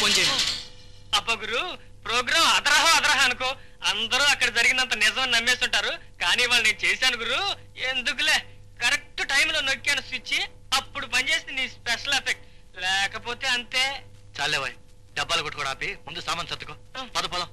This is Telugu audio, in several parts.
ఫోన్ చేయండి అబ్బ గురు ప్రోగ్రామ్ అదరహో అదరహ అనుకో అందరూ అక్కడ జరిగినంత నిజం అని నమ్మేస్తుంటారు కానీ వాళ్ళు నేను చేశాను గురు ఎందుకులే కరెక్ట్ టైంలో నొక్కాను స్విచ్ అప్పుడు పనిచేసింది నీ స్పెషల్ ఎఫెక్ట్ లేకపోతే అంతే చాలేవాయ్ డబ్బాలు కొట్టుకోవడం ఆపి ముందు సామాన్ సర్దుకో పద పొలం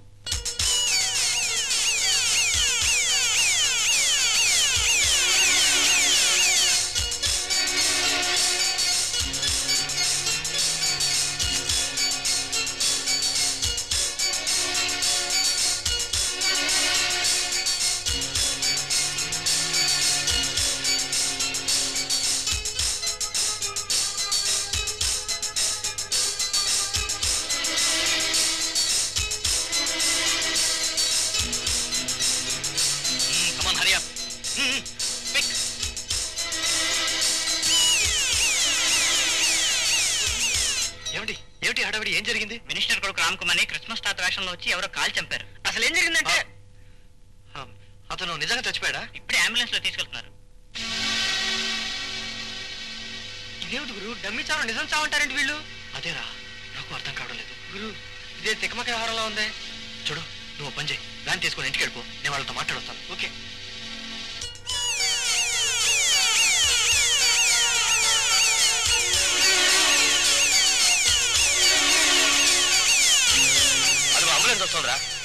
కమాన్ హరియా పిక్ ఏమిటి ఏమిటి హడావిడి ఏం జరిగింది మినిస్టర్ కొడుకు రామ్ కుమార్ని క్రిస్మస్ తాత వేషంలో వచ్చి ఎవరో కాల్ చంపారు అసలు ఏం జరిగిందంటే ఆ, అతను నిజంగా చచ్చిపోయాడా ఇప్పుడే అంబులెన్స్ లో తీసుకెళ్తున్నారు ఇదేమిటి గురు డమ్మి చావు నిజం చావంటారేంటి వీళ్ళు అదేరా నాకు అర్థం కావడం లేదు గురు ఇదే తికమక వ్యవహారంలో ఉంది చూడు నువ్వు ఓ పని చేయి వ్యాన్ తీసుకొని ఇంటికి వెళ్ళిపో నేను వాళ్ళతో మాట్లాడొస్తాను ఓకే అది అంబులెన్స్ వస్తుందిరా